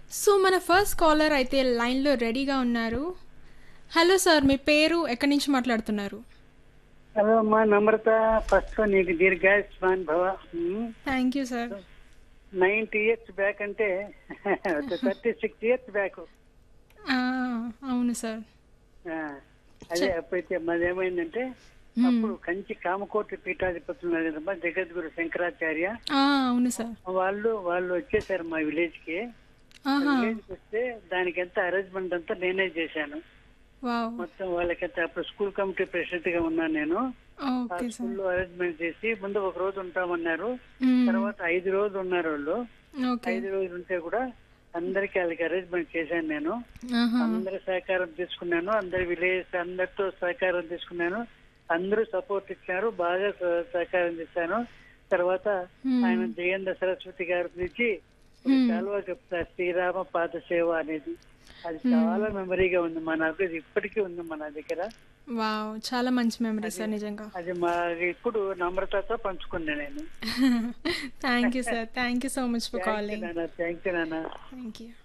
So మన first caller అయితే లైన్లో రెడీగా ఉన్నారు హలో సార్ మీ పేరు ఎక్కడి నుంచి మాట్లాడుతున్నారు హలో అమ్మా నమ్రత ఫస్ట్ నీకు దీర్ఘాయుష్మాన్ భవ thank you sir ninety years back అంటే థర్టీ సిక్స్ ఇయర్స్ బ్యాక్ అవును సార్ అదే అప్పుడైతే మాది ఏమైందంటే అప్పుడు కంచి కామకోటి పీఠాధిపతులు ఉన్నారు కదమ్మా జగద్గురు శంకరాచార్య ఆ, అవును సార్ వాళ్ళు వాళ్ళు వచ్చేసారు మా విలేజ్ కి ఆహా విలేజ్ కి వస్తే దానికి ఎంత అరేంజ్మెంట్ అంతా నేనే చేశాను వావ్ మొత్తం వాళ్ళకంతా అప్పుడు స్కూల్ కమిటీ ప్రెసిడెంట్ గా ఉన్నాను నేను ఆ ఓకే సార్ స్కూల్లో అరేంజ్మెంట్ చేసి ముందు ఒక రోజు ఉంటామన్నారు మ్మ్. తర్వాత ఐదు రోజులు ఉన్నారు వాళ్ళు ఓకే ఐదు రోజులు ఉంటే కూడా అందరికి వాళ్ళకి అరేంజ్మెంట్ చేశాను నేను ఆహా అందరి సహకారం తీసుకున్నాను అందరి విలేజ్ అందరితో సహకారం తీసుకున్నాను అందరూ సపోర్ట్ ఇచ్చారు బాగా సహ- సహకారం చేశాను తర్వాత Hmm. ఆయన జయేంద్ర సరస్వతి గారి నుంచి ఒక కాలువ చెప్తారు శ్రీరామ పాద సేవ అనేది అది చాలా మెమరీగా ఉంది మా నాకు ఇది ఇప్పటికీ ఉంది మన దగ్గర వావ్ చాలా మంచి మెమరీ సార్ నిజంగా అది మా ఇప్పుడు నమ్రతతో పంచుకున్నా నేను thank you sir thank you so much for calling thank you నాన్న Thank you.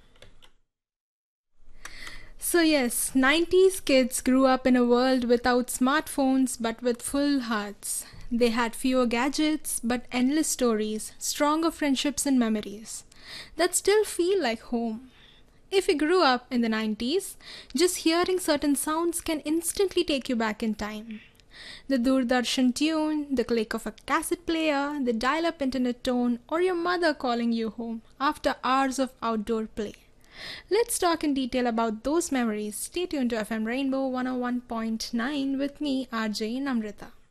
So, yes, 90s kids grew up in a world without smartphones but with full hearts. They had fewer gadgets but endless stories, stronger friendships and memories that still feel like home. If you grew up in the 90s, just hearing certain sounds can instantly take you back in time. The Doordarshan tune, the click of a cassette player, the dial up internet tone, or your mother calling you home after hours of outdoor play. Let's talk in detail about those memories. Stay tuned to FM Rainbow 101.9 with me, RJ Namrita.